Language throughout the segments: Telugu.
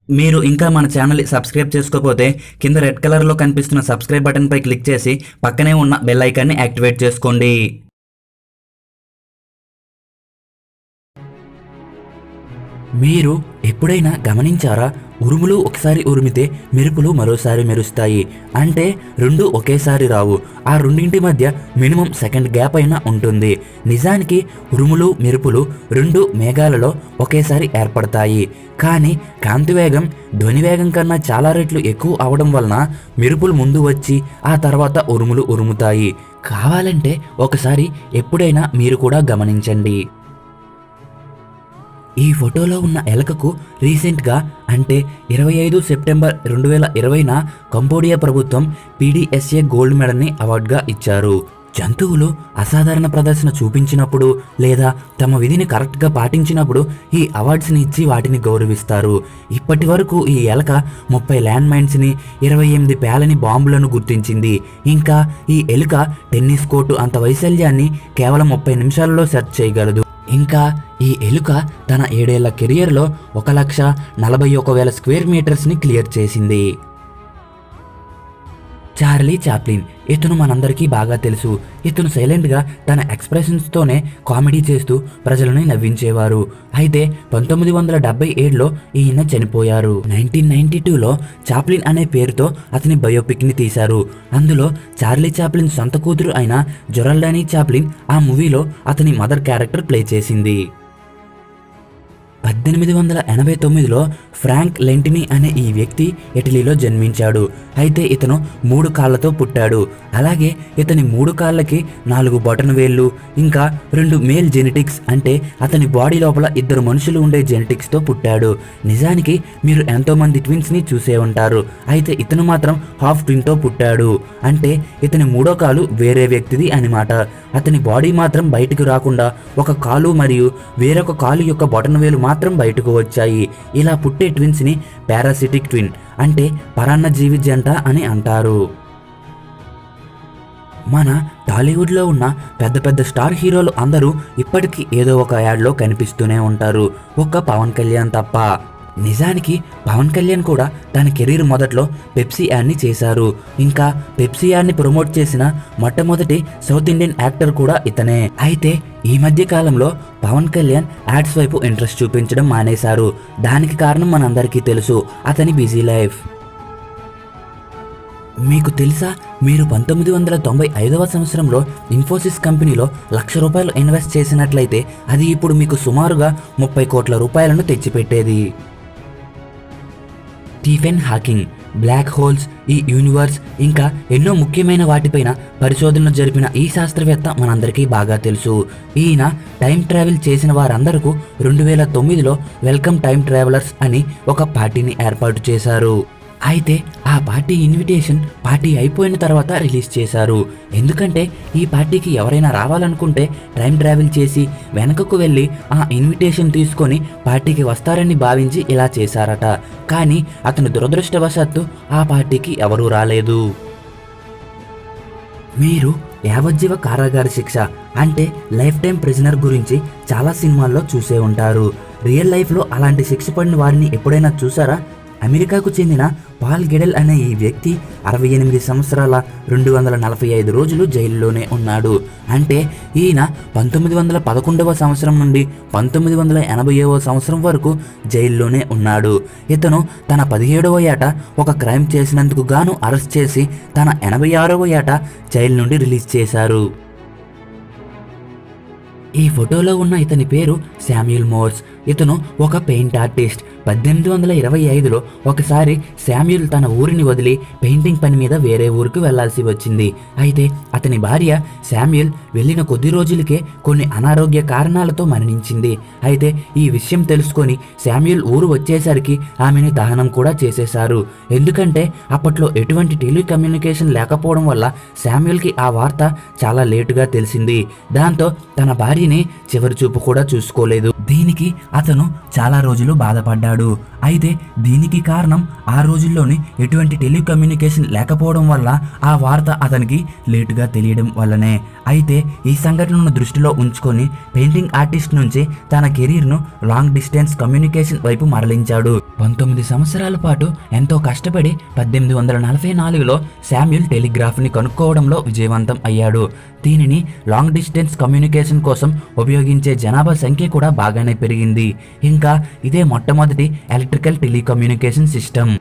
మీరు ఇంకా మన ఛానల్ సబ్స్క్రైబ్ చేసుకోకపోతే కింద రెడ్ కలర్లో కనిపిస్తున్న సబ్స్క్రైబ్ బటన్పై క్లిక్ చేసి పక్కనే ఉన్న బెల్ ఐకాన్ని యాక్టివేట్ చేసుకోండి మీరు ఎప్పుడైనా గమనించారా ఉరుములు ఒకసారి ఉరిమితే మెరుపులు మరోసారి మెరుస్తాయి అంటే రెండు ఒకేసారి రావు ఆ రెండింటి మధ్య మినిమం సెకండ్ గ్యాప్ అయినా ఉంటుంది నిజానికి ఉరుములు మెరుపులు రెండు మేఘాలలో ఒకేసారి ఏర్పడతాయి కానీ కాంతి వేగం ధ్వని వేగం కన్నా చాలా రెట్లు ఎక్కువ అవడం వలన మెరుపులు ముందు వచ్చి ఆ తర్వాత ఉరుములు ఉరుముతాయి కావాలంటే ఒకసారి ఎప్పుడైనా మీరు కూడా గమనించండి ఈ ఫోటోలో ఉన్న ఎలకకు రీసెంట్గా అంటే ఇరవై ఐదు సెప్టెంబర్ రెండు వేల ఇరవైన కంబోడియా ప్రభుత్వం పీడిఎస్ఏ గోల్డ్ మెడల్ని అవార్డుగా ఇచ్చారు జంతువులు అసాధారణ ప్రదర్శన చూపించినప్పుడు లేదా తమ విధిని కరెక్ట్గా పాటించినప్పుడు ఈ అవార్డ్స్ని ఇచ్చి వాటిని గౌరవిస్తారు ఇప్పటి వరకు ఈ ఎలక ముప్పై ల్యాండ్ మైన్స్ని ఇరవై ఎనిమిది పేలని బాంబులను గుర్తించింది ఇంకా ఈ ఎలుక టెన్నిస్ కోర్టు అంత వైశాల్యాన్ని కేవలం ముప్పై నిమిషాలలో సెర్చ్ చేయగలదు ఇంకా ఈ ఎలుక తన ఏడేళ్ల కెరియర్లో ఒక లక్ష నలభై ఒక వేల స్క్వేర్ మీటర్స్ని క్లియర్ చేసింది చార్లీ చాప్లిన్ ఇతను మనందరికీ బాగా తెలుసు ఇతను సైలెంట్గా తన ఎక్స్ప్రెషన్స్తోనే కామెడీ చేస్తూ ప్రజలను నవ్వించేవారు అయితే పంతొమ్మిది వందల డెబ్బై ఏడులో ఈయన చనిపోయారు నైన్టీన్ నైన్టీ టూలో చాప్లిన్ అనే పేరుతో అతని బయోపిక్ని తీశారు అందులో చార్లీ చాప్లిన్ సొంత కూతురు అయిన జొరల్డానీ చాప్లిన్ ఆ మూవీలో అతని మదర్ క్యారెక్టర్ ప్లే చేసింది పద్దెనిమిది వందల ఎనభై తొమ్మిదిలో ఫ్రాంక్ లెంటిని అనే ఈ వ్యక్తి ఇటలీలో జన్మించాడు అయితే ఇతను మూడు కాళ్ళతో పుట్టాడు అలాగే ఇతని మూడు కాళ్ళకి నాలుగు బొటన వేళ్ళు ఇంకా రెండు మేల్ జెనెటిక్స్ అంటే అతని బాడీ లోపల ఇద్దరు మనుషులు ఉండే జెనెటిక్స్తో పుట్టాడు నిజానికి మీరు ఎంతో మంది ట్విన్స్ని చూసే ఉంటారు అయితే ఇతను మాత్రం హాఫ్ ట్విన్తో పుట్టాడు అంటే ఇతని మూడో కాలు వేరే వ్యక్తిది అనమాట అతని బాడీ మాత్రం బయటకు రాకుండా ఒక కాలు మరియు వేరొక కాలు యొక్క బొటన వేలు మాత్రం బయటకు వచ్చాయి ఇలా పుట్టే ట్విన్స్ని పారాసిటిక్ ట్విన్ అంటే పరాన్నజీవి జంట అని అంటారు మన టాలీవుడ్లో ఉన్న పెద్ద పెద్ద స్టార్ హీరోలు అందరూ ఇప్పటికీ ఏదో ఒక యాడ్లో కనిపిస్తూనే ఉంటారు ఒక్క పవన్ కళ్యాణ్ తప్ప నిజానికి పవన్ కళ్యాణ్ కూడా తన కెరీర్ మొదట్లో పెప్సీ యాడ్ని చేశారు ఇంకా పెప్సీ యాడ్ని ప్రమోట్ చేసిన మొట్టమొదటి సౌత్ ఇండియన్ యాక్టర్ కూడా ఇతనే అయితే ఈ మధ్య కాలంలో పవన్ కళ్యాణ్ యాడ్స్ వైపు ఇంట్రెస్ట్ చూపించడం మానేశారు దానికి కారణం మనందరికీ తెలుసు అతని బిజీ లైఫ్ మీకు తెలుసా మీరు పంతొమ్మిది వందల తొంభై ఐదవ సంవత్సరంలో ఇన్ఫోసిస్ కంపెనీలో లక్ష రూపాయలు ఇన్వెస్ట్ చేసినట్లయితే అది ఇప్పుడు మీకు సుమారుగా ముప్పై కోట్ల రూపాయలను తెచ్చిపెట్టేది స్టీఫెన్ హాకింగ్ బ్లాక్ హోల్స్ ఈ యూనివర్స్ ఇంకా ఎన్నో ముఖ్యమైన వాటిపైన పరిశోధనలు జరిపిన ఈ శాస్త్రవేత్త మనందరికీ బాగా తెలుసు ఈయన టైం ట్రావెల్ చేసిన వారందరకు రెండు వేల తొమ్మిదిలో వెల్కమ్ టైం ట్రావెలర్స్ అని ఒక పార్టీని ఏర్పాటు చేశారు అయితే ఆ పార్టీ ఇన్విటేషన్ పార్టీ అయిపోయిన తర్వాత రిలీజ్ చేశారు ఎందుకంటే ఈ పార్టీకి ఎవరైనా రావాలనుకుంటే టైం ట్రావెల్ చేసి వెనకకు వెళ్ళి ఆ ఇన్విటేషన్ తీసుకొని పార్టీకి వస్తారని భావించి ఇలా చేశారట కానీ అతను దురదృష్టవశాత్తు ఆ పార్టీకి ఎవరూ రాలేదు మీరు యావజ్జీవ కారాగార శిక్ష అంటే లైఫ్ టైం ప్రిజనర్ గురించి చాలా సినిమాల్లో చూసే ఉంటారు రియల్ లైఫ్లో అలాంటి శిక్ష పడిన వారిని ఎప్పుడైనా చూసారా అమెరికాకు చెందిన పాల్ గెడెల్ అనే ఈ వ్యక్తి అరవై ఎనిమిది సంవత్సరాల రెండు వందల నలభై ఐదు రోజులు జైల్లోనే ఉన్నాడు అంటే ఈయన పంతొమ్మిది వందల పదకొండవ సంవత్సరం నుండి పంతొమ్మిది వందల ఎనభైవ సంవత్సరం వరకు జైల్లోనే ఉన్నాడు ఇతను తన పదిహేడవ ఏట ఒక క్రైమ్ చేసినందుకు గాను అరెస్ట్ చేసి తన ఎనభై ఆరవ ఏట జైలు నుండి రిలీజ్ చేశారు ఈ ఫోటోలో ఉన్న ఇతని పేరు శామ్యూల్ మోర్స్ ఇతను ఒక పెయింట్ ఆర్టిస్ట్ పద్దెనిమిది వందల ఇరవై ఐదులో ఒకసారి శామ్యూల్ తన ఊరిని వదిలి పెయింటింగ్ పని మీద వేరే ఊరికి వెళ్లాల్సి వచ్చింది అయితే అతని భార్య శామ్యూల్ వెళ్ళిన కొద్ది రోజులకే కొన్ని అనారోగ్య కారణాలతో మరణించింది అయితే ఈ విషయం తెలుసుకొని శామ్యూల్ ఊరు వచ్చేసరికి ఆమెని దహనం కూడా చేసేశారు ఎందుకంటే అప్పట్లో ఎటువంటి టెలికమ్యూనికేషన్ లేకపోవడం వల్ల శామ్యూల్కి ఆ వార్త చాలా లేటుగా తెలిసింది దాంతో తన భార్యని చివరి చూపు కూడా చూసుకోలేదు దీనికి అతను చాలా రోజులు బాధపడ్డాడు అయితే దీనికి కారణం ఆ రోజుల్లోనే ఎటువంటి టెలికమ్యూనికేషన్ లేకపోవడం వల్ల ఆ వార్త అతనికి లేటుగా తెలియడం వల్లనే అయితే ఈ సంఘటనను దృష్టిలో ఉంచుకొని పెయింటింగ్ ఆర్టిస్ట్ నుంచి తన కెరీర్ను లాంగ్ డిస్టెన్స్ కమ్యూనికేషన్ వైపు మరలించాడు పంతొమ్మిది సంవత్సరాల పాటు ఎంతో కష్టపడి పద్దెనిమిది వందల నలభై నాలుగులో శామ్యుల్ టెలిగ్రాఫ్ని కనుక్కోవడంలో విజయవంతం అయ్యాడు దీనిని లాంగ్ డిస్టెన్స్ కమ్యూనికేషన్ కోసం ఉపయోగించే జనాభా సంఖ్య కూడా బాగానే పెరిగింది ఇంకా ఇదే మొట్టమొదటి ఎలక్ట్రికల్ టెలికమ్యూనికేషన్ సిస్టమ్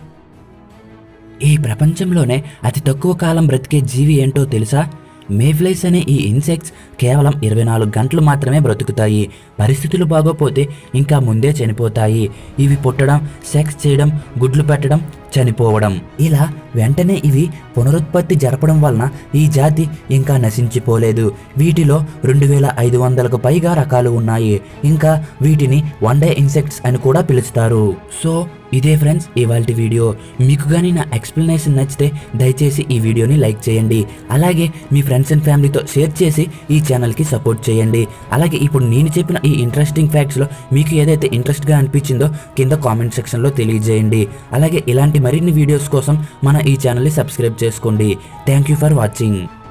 ఈ ప్రపంచంలోనే అతి తక్కువ కాలం బ్రతికే జీవి ఏంటో తెలుసా మేఫ్లైస్ అనే ఈ ఇన్సెక్ట్స్ కేవలం ఇరవై నాలుగు గంటలు మాత్రమే బ్రతుకుతాయి పరిస్థితులు బాగోపోతే ఇంకా ముందే చనిపోతాయి ఇవి పుట్టడం సెక్స్ చేయడం గుడ్లు పెట్టడం చనిపోవడం ఇలా వెంటనే ఇవి పునరుత్పత్తి జరపడం వలన ఈ జాతి ఇంకా నశించిపోలేదు వీటిలో రెండు వేల ఐదు వందలకు పైగా రకాలు ఉన్నాయి ఇంకా వీటిని వన్ డే ఇన్సెక్ట్స్ అని కూడా పిలుస్తారు సో ఇదే ఫ్రెండ్స్ ఇవాళ వీడియో మీకు కానీ నా ఎక్స్ప్లెనేషన్ నచ్చితే దయచేసి ఈ వీడియోని లైక్ చేయండి అలాగే మీ ఫ్రెండ్స్ అండ్ ఫ్యామిలీతో షేర్ చేసి ఈ ఛానల్కి సపోర్ట్ చేయండి అలాగే ఇప్పుడు నేను చెప్పిన ఈ ఇంట్రెస్టింగ్ ఫ్యాక్ట్స్లో మీకు ఏదైతే ఇంట్రెస్ట్గా అనిపించిందో కింద కామెంట్ సెక్షన్లో తెలియజేయండి అలాగే ఇలాంటి మరిన్ని వీడియోస్ కోసం మన ఈ ఛానల్ని సబ్స్క్రైబ్ చేసుకోండి థ్యాంక్ యూ ఫర్ వాచింగ్